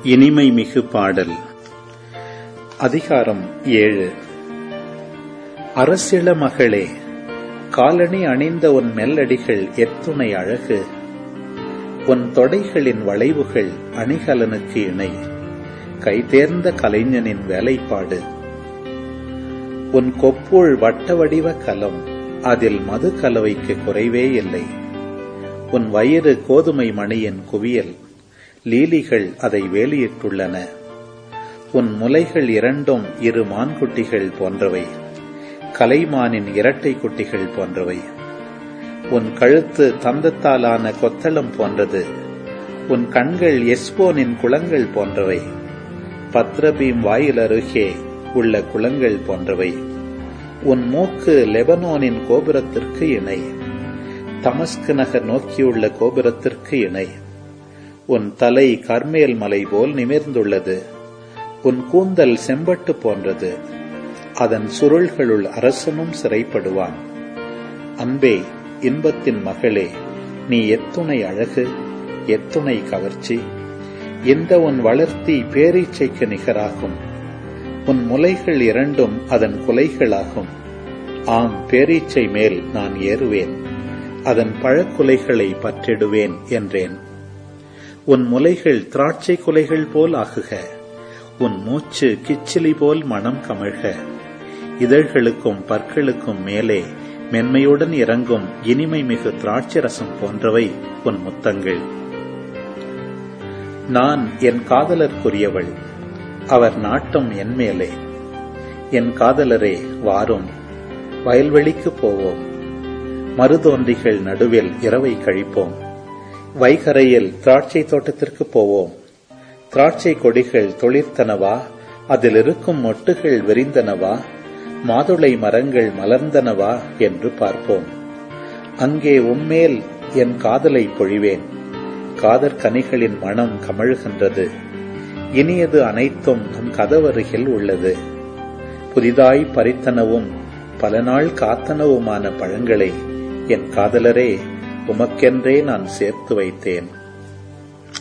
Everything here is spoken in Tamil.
இனிமை மிகு பாடல் அதிகாரம் ஏழு அரசிள மகளே காலணி அணிந்த உன் மெல்லடிகள் எத்துணை அழகு உன் தொடைகளின் வளைவுகள் அணிகலனுக்கு இணை கைதேர்ந்த கலைஞனின் வேலைப்பாடு உன் கொப்புள் வட்ட வடிவ கலம் அதில் மது கலவைக்கு குறைவே இல்லை உன் வயிறு கோதுமை மணியின் குவியல் லீலிகள் அதை வேலியிட்டுள்ளன உன் முலைகள் இரண்டும் இரு மான்குட்டிகள் போன்றவை கலைமானின் இரட்டை குட்டிகள் போன்றவை உன் கழுத்து தந்தத்தாலான கொத்தளம் போன்றது உன் கண்கள் எஸ்போனின் குளங்கள் போன்றவை பத்ரபீம் வாயில் அருகே உள்ள குளங்கள் போன்றவை உன் மூக்கு லெபனோனின் கோபுரத்திற்கு இணை தமஸ்கு நகர் நோக்கியுள்ள கோபுரத்திற்கு இணை உன் தலை கர்மேல் மலை போல் நிமிர்ந்துள்ளது உன் கூந்தல் செம்பட்டு போன்றது அதன் சுருள்களுள் அரசனும் சிறைப்படுவான் அன்பே இன்பத்தின் மகளே நீ எத்துணை அழகு எத்துணை கவர்ச்சி இந்த உன் வளர்த்தி பேரீச்சைக்கு நிகராகும் உன் முலைகள் இரண்டும் அதன் குலைகளாகும் ஆம் பேரீச்சை மேல் நான் ஏறுவேன் அதன் பழக்குலைகளை பற்றிடுவேன் என்றேன் உன் முலைகள் திராட்சை குலைகள் போல் ஆகுக உன் மூச்சு கிச்சிலி போல் மனம் கமழ்க இதழ்களுக்கும் பற்களுக்கும் மேலே மென்மையுடன் இறங்கும் இனிமை மிகு திராட்சை ரசம் போன்றவை உன் முத்தங்கள் நான் என் காதலர்க்குரியவள் அவர் நாட்டம் என் மேலே என் காதலரே வாரும் வயல்வெளிக்கு போவோம் மருதோன்றிகள் நடுவில் இரவை கழிப்போம் வைகரையில் திராட்சை தோட்டத்திற்கு போவோம் திராட்சை கொடிகள் தொழிர்த்தனவா அதில் இருக்கும் மொட்டுகள் விரிந்தனவா மாதுளை மரங்கள் மலர்ந்தனவா என்று பார்ப்போம் அங்கே உம்மேல் என் காதலை பொழிவேன் காதற் கனிகளின் மனம் கமழுகின்றது இனியது அனைத்தும் நம் கதவருகில் உள்ளது புதிதாய் பறித்தனவும் பல நாள் காத்தனவுமான பழங்களை என் காதலரே உமக்கென்றே நான் சேர்த்து வைத்தேன்